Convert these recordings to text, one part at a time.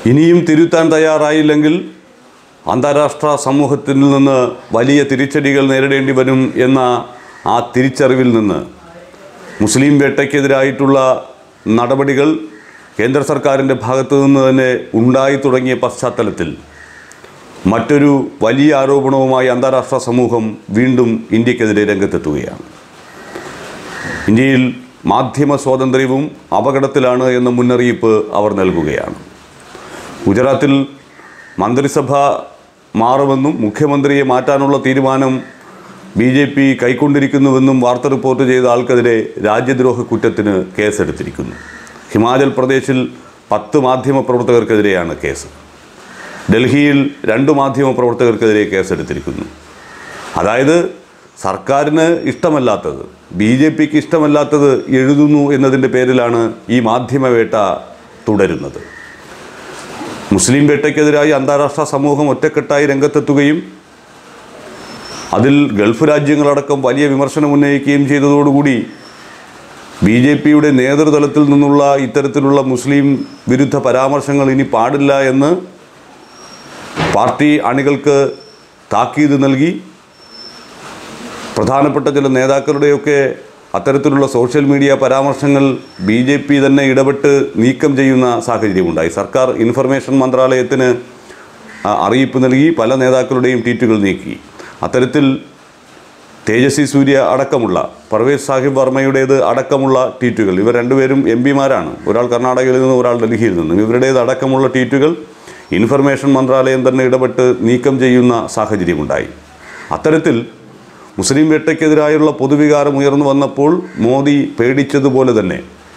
ഇനിയും തിരുത്താൻ തയ്യാറായില്ലെങ്കിൽ അന്താരാഷ്ട്ര സമൂഹത്തിൽ നിന്ന് വലിയ തിരിച്ചടികൾ നേരിടേണ്ടി വരും എന്ന ആ തിരിച്ചറിവിൽ നിന്ന് മുസ്ലിം വേട്ടയ്ക്കെതിരായിട്ടുള്ള നടപടികൾ കേന്ദ്ര സർക്കാരിൻ്റെ ഭാഗത്തു നിന്ന് തന്നെ ഉണ്ടായി തുടങ്ങിയ പശ്ചാത്തലത്തിൽ മറ്റൊരു വലിയ ആരോപണവുമായി അന്താരാഷ്ട്ര സമൂഹം വീണ്ടും ഇന്ത്യക്കെതിരെ രംഗത്തെത്തുകയാണ് ഇന്ത്യയിൽ മാധ്യമ സ്വാതന്ത്ര്യവും അപകടത്തിലാണ് എന്ന മുന്നറിയിപ്പ് അവർ നൽകുകയാണ് ഗുജറാത്തിൽ മന്ത്രിസഭ മാറുമെന്നും മുഖ്യമന്ത്രിയെ മാറ്റാനുള്ള തീരുമാനം ബി ജെ പി കൈക്കൊണ്ടിരിക്കുന്നുവെന്നും വാർത്ത റിപ്പോർട്ട് ചെയ്ത ആൾക്കെതിരെ രാജ്യദ്രോഹ കുറ്റത്തിന് കേസെടുത്തിരിക്കുന്നു ഹിമാചൽ പ്രദേശിൽ പത്ത് മാധ്യമ പ്രവർത്തകർക്കെതിരെയാണ് കേസ് ഡൽഹിയിൽ രണ്ട് മാധ്യമ പ്രവർത്തകർക്കെതിരെ കേസെടുത്തിരിക്കുന്നു അതായത് സർക്കാരിന് ഇഷ്ടമല്ലാത്തത് ബി ജെ പിക്ക് ഇഷ്ടമല്ലാത്തത് എഴുതുന്നു എന്നതിൻ്റെ പേരിലാണ് ഈ മാധ്യമവേട്ട തുടരുന്നത് മുസ്ലിം വേട്ടയ്ക്കെതിരായി അന്താരാഷ്ട്ര സമൂഹം ഒറ്റക്കെട്ടായി രംഗത്തെത്തുകയും അതിൽ ഗൾഫ് രാജ്യങ്ങളടക്കം വലിയ വിമർശനം ഉന്നയിക്കുകയും ചെയ്തതോടുകൂടി ബി ജെ പിയുടെ നേതൃതലത്തിൽ നിന്നുള്ള ഇത്തരത്തിലുള്ള മുസ്ലിം വിരുദ്ധ പരാമർശങ്ങൾ ഇനി പാടില്ല എന്ന് പാർട്ടി അണികൾക്ക് താക്കീത് നൽകി പ്രധാനപ്പെട്ട ചില നേതാക്കളുടെയൊക്കെ അത്തരത്തിലുള്ള സോഷ്യൽ മീഡിയ പരാമർശങ്ങൾ ബി ജെ പി തന്നെ ഇടപെട്ട് നീക്കം ചെയ്യുന്ന സാഹചര്യമുണ്ടായി സർക്കാർ ഇൻഫർമേഷൻ മന്ത്രാലയത്തിന് ആ, അറിയിപ്പ് നൽകി പല നേതാക്കളുടെയും ട്വീറ്റുകൾ നീക്കി അത്തരത്തിൽ തേജസ്വി സൂര്യ അടക്കമുള്ള പർവേസ് സാഹിബ് വർമ്മയുടേത് അടക്കമുള്ള ട്വീറ്റുകൾ ഇവർ രണ്ടുപേരും എം പിമാരാണ് ഒരാൾ കർണാടകയിൽ നിന്നും ഒരാൾ ഡൽഹിയിൽ നിന്നും ഇവരുടേത് അടക്കമുള്ള ട്വീറ്റുകൾ ഇൻഫർമേഷൻ മന്ത്രാലയം തന്നെ ഇടപെട്ട് നീക്കം ചെയ്യുന്ന സാഹചര്യമുണ്ടായി അത്തരത്തിൽ മുസ്ലിം വേട്ടയ്ക്കെതിരായുള്ള പൊതുവികാരം ഉയർന്നു വന്നപ്പോൾ മോദി പേടിച്ചതുപോലെ തന്നെ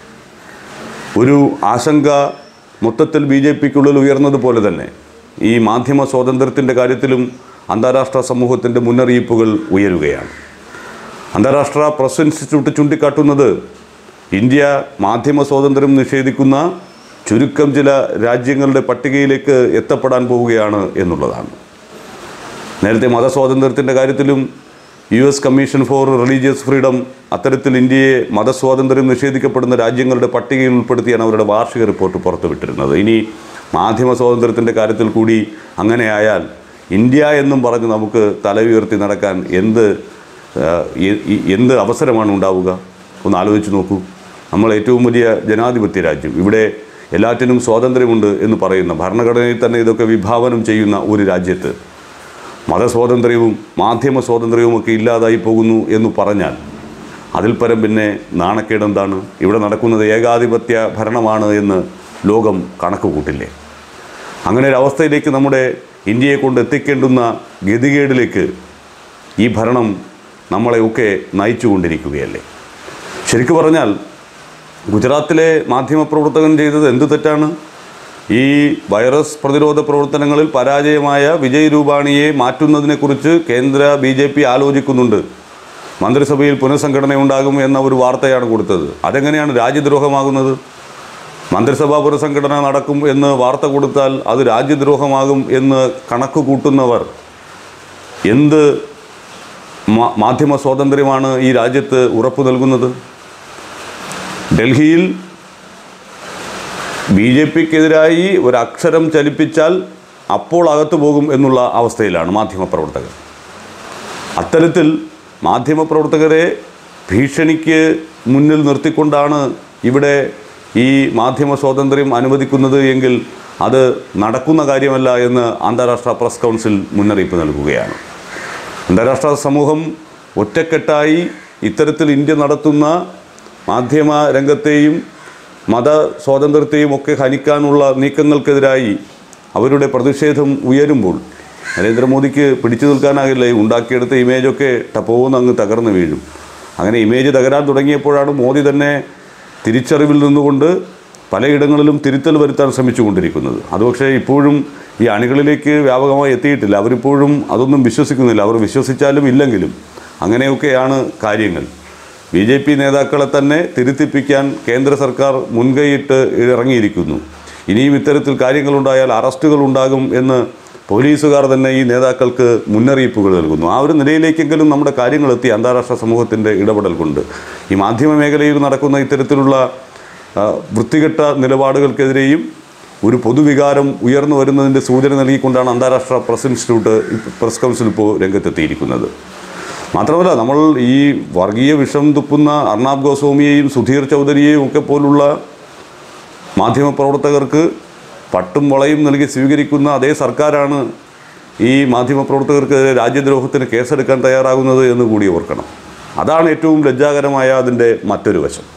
ഒരു ആശങ്ക മൊത്തത്തിൽ ബി ജെ പിക്കുള്ളിൽ ഉയർന്നതുപോലെ തന്നെ ഈ മാധ്യമ സ്വാതന്ത്ര്യത്തിൻ്റെ കാര്യത്തിലും അന്താരാഷ്ട്ര സമൂഹത്തിൻ്റെ മുന്നറിയിപ്പുകൾ ഉയരുകയാണ് അന്താരാഷ്ട്ര പ്രസ് ഇൻസ്റ്റിറ്റ്യൂട്ട് ചൂണ്ടിക്കാട്ടുന്നത് ഇന്ത്യ മാധ്യമ സ്വാതന്ത്ര്യം നിഷേധിക്കുന്ന ചുരുക്കം ചില രാജ്യങ്ങളുടെ പട്ടികയിലേക്ക് എത്തപ്പെടാൻ പോവുകയാണ് എന്നുള്ളതാണ് നേരത്തെ മതസ്വാതന്ത്ര്യത്തിൻ്റെ കാര്യത്തിലും U S commission for religious freedom അത്തരത്തിൽ ഇന്ത്യയെ മതസ്വാതന്ത്ര്യം നിഷേധിക്കപ്പെടുന്ന രാജ്യങ്ങളുടെ പട്ടികയിൽ ഉൾപ്പെടുത്തിയാണ് അവരുടെ വാർഷിക റിപ്പോർട്ട് പുറത്തുവിട്ടിരുന്നത് ഇനി മാധ്യമ സ്വാതന്ത്ര്യത്തിൻ്റെ കാര്യത്തിൽ കൂടി അങ്ങനെയായാൽ ഇന്ത്യ എന്നും പറഞ്ഞ് നമുക്ക് തല ഉയർത്തി നടക്കാൻ എന്ത് ആ, എ- എ- എന്ത് അവസരമാണ് ഉണ്ടാവുക ഒന്ന് ആലോചിച്ച് നോക്കൂ നമ്മൾ ഏറ്റവും വലിയ ജനാധിപത്യ രാജ്യം ഇവിടെ എല്ലാറ്റിനും സ്വാതന്ത്ര്യമുണ്ട് എന്ന് പറയുന്ന ഭരണഘടനയിൽ തന്നെ ഇതൊക്കെ വിഭാവനം ചെയ്യുന്ന ഒരു രാജ്യത്ത് മതസ്വാതന്ത്ര്യവും മാധ്യമ സ്വാതന്ത്ര്യവും ഒക്കെ ഇല്ലാതായി പോകുന്നു എന്ന് പറഞ്ഞാൽ അതിൽ പരം പിന്നെ നാണക്കേടെന്താണ് ഇവിടെ നടക്കുന്നത് ഏകാധിപത്യ ഭരണമാണ് എന്ന് ലോകം കണക്ക് കൂട്ടില്ലേ അങ്ങനെ ഒരു അവസ്ഥയിലേക്ക് നമ്മുടെ ഇന്ത്യയെ കൊണ്ട് എത്തിക്കേണ്ടുന്ന ഗതികേടിലേക്ക് ഈ ഭരണം നമ്മളെയൊക്കെ നയിച്ചുകൊണ്ടിരിക്കുകയല്ലേ ശരിക്കു പറഞ്ഞാൽ ഗുജറാത്തിലെ മാധ്യമപ്രവർത്തകൻ ചെയ്തത് എന്ത് തെറ്റാണ് ഈ വൈറസ് പ്രതിരോധ പ്രവർത്തനങ്ങളിൽ പരാജയമായ വിജയ് രൂപാണിയെ മാറ്റുന്നതിനെക്കുറിച്ച് കേന്ദ്ര ബി ജെ പി ആലോചിക്കുന്നുണ്ട് മന്ത്രിസഭയിൽ പുനഃസംഘടന ഉണ്ടാകും എന്ന ഒരു വാർത്തയാണ് കൊടുത്തത് അതെങ്ങനെയാണ് രാജ്യദ്രോഹമാകുന്നത് മന്ത്രിസഭാ പുനഃസംഘടന നടക്കും എന്ന് വാർത്ത കൊടുത്താൽ അത് രാജ്യദ്രോഹമാകും എന്ന് കണക്ക് കൂട്ടുന്നവർ എന്ത് മാ- മാധ്യമ സ്വാതന്ത്ര്യമാണ് ഈ രാജ്യത്ത് ഉറപ്പു നൽകുന്നത് ഡൽഹിയിൽ ബി ജെ പിക്കെതിരായി ഒരക്ഷരം ചലിപ്പിച്ചാൽ അപ്പോൾ അകത്തു പോകും എന്നുള്ള അവസ്ഥയിലാണ് മാധ്യമപ്രവർത്തകർ അത്തരത്തിൽ മാധ്യമപ്രവർത്തകരെ ഭീഷണിക്ക് മുന്നിൽ നിർത്തിക്കൊണ്ടാണ് ഇവിടെ ഈ മാധ്യമ സ്വാതന്ത്ര്യം അനുവദിക്കുന്നത് എങ്കിൽ അത് നടക്കുന്ന കാര്യമല്ല എന്ന് അന്താരാഷ്ട്ര പ്രസ് കൗൺസിൽ മുന്നറിയിപ്പ് നൽകുകയാണ് അന്താരാഷ്ട്ര സമൂഹം ഒറ്റക്കെട്ടായി ഇത്തരത്തിൽ ഇന്ത്യ നടത്തുന്ന മാധ്യമ രംഗത്തെയും മത സ്വാതന്ത്ര്യത്തെയും ഒക്കെ ഹനിക്കാനുള്ള നീക്കങ്ങൾക്കെതിരായി അവരുടെ പ്രതിഷേധം ഉയരുമ്പോൾ നരേന്ദ്രമോദിക്ക് പിടിച്ചു നിൽക്കാനാകില്ല ഈ ഉണ്ടാക്കിയെടുത്ത ഇമേജൊക്കെ ടപ്പോന്ന് അങ്ങ് തകർന്നു വീഴും അങ്ങനെ ഇമേജ് തകരാൻ തുടങ്ങിയപ്പോഴാണ് മോദി തന്നെ തിരിച്ചറിവിൽ നിന്നുകൊണ്ട് പലയിടങ്ങളിലും തിരുത്തൽ വരുത്താൻ ശ്രമിച്ചുകൊണ്ടിരിക്കുന്നത് അത് പക്ഷേ ഇപ്പോഴും ഈ അണികളിലേക്ക് വ്യാപകമായി എത്തിയിട്ടില്ല അവരിപ്പോഴും അതൊന്നും വിശ്വസിക്കുന്നില്ല അവർ വിശ്വസിച്ചാലും ഇല്ലെങ്കിലും അങ്ങനെയൊക്കെയാണ് കാര്യങ്ങൾ ബി ജെ പി നേതാക്കളെ തന്നെ തിരുത്തിപ്പിക്കാൻ കേന്ദ്ര സർക്കാർ മുൻകൈയിട്ട് ഇറങ്ങിയിരിക്കുന്നു ഇനിയും ഇത്തരത്തിൽ കാര്യങ്ങളുണ്ടായാൽ അറസ്റ്റുകൾ ഉണ്ടാകും എന്ന് പോലീസുകാർ തന്നെ ഈ നേതാക്കൾക്ക് മുന്നറിയിപ്പുകൾ നൽകുന്നു ആ ഒരു നിലയിലേക്കെങ്കിലും നമ്മുടെ കാര്യങ്ങൾ എത്തി അന്താരാഷ്ട്ര സമൂഹത്തിൻ്റെ ഇടപെടൽ കൊണ്ട് ഈ മാധ്യമ മേഖലയിൽ നടക്കുന്ന ഇത്തരത്തിലുള്ള ആ, വൃത്തികെട്ട നിലപാടുകൾക്കെതിരെയും ഒരു പൊതുവികാരം ഉയർന്നു വരുന്നതിൻ്റെ സൂചന നൽകിക്കൊണ്ടാണ് അന്താരാഷ്ട്ര പ്രസ് ഇൻസ്റ്റിറ്റ്യൂട്ട് പ്രസ് കൗൺസിൽ ഇപ്പോൾ രംഗത്തെത്തിയിരിക്കുന്നത് മാത്രമല്ല നമ്മൾ ഈ വർഗീയ വിഷം തുപ്പുന്ന അർണാബ് ഗോസ്വാമിയെയും സുധീർ ചൗധരിയെയും ഒക്കെ പോലുള്ള മാധ്യമപ്രവർത്തകർക്ക് പട്ടും വളയും നൽകി സ്വീകരിക്കുന്ന അതേ സർക്കാരാണ് ഈ മാധ്യമപ്രവർത്തകർക്കെതിരെ രാജ്യദ്രോഹത്തിന് കേസെടുക്കാൻ തയ്യാറാകുന്നത് എന്ന് കൂടി ഓർക്കണം അതാണ് ഏറ്റവും ലജ്ജാകരമായ അതിൻ്റെ മറ്റൊരു വശം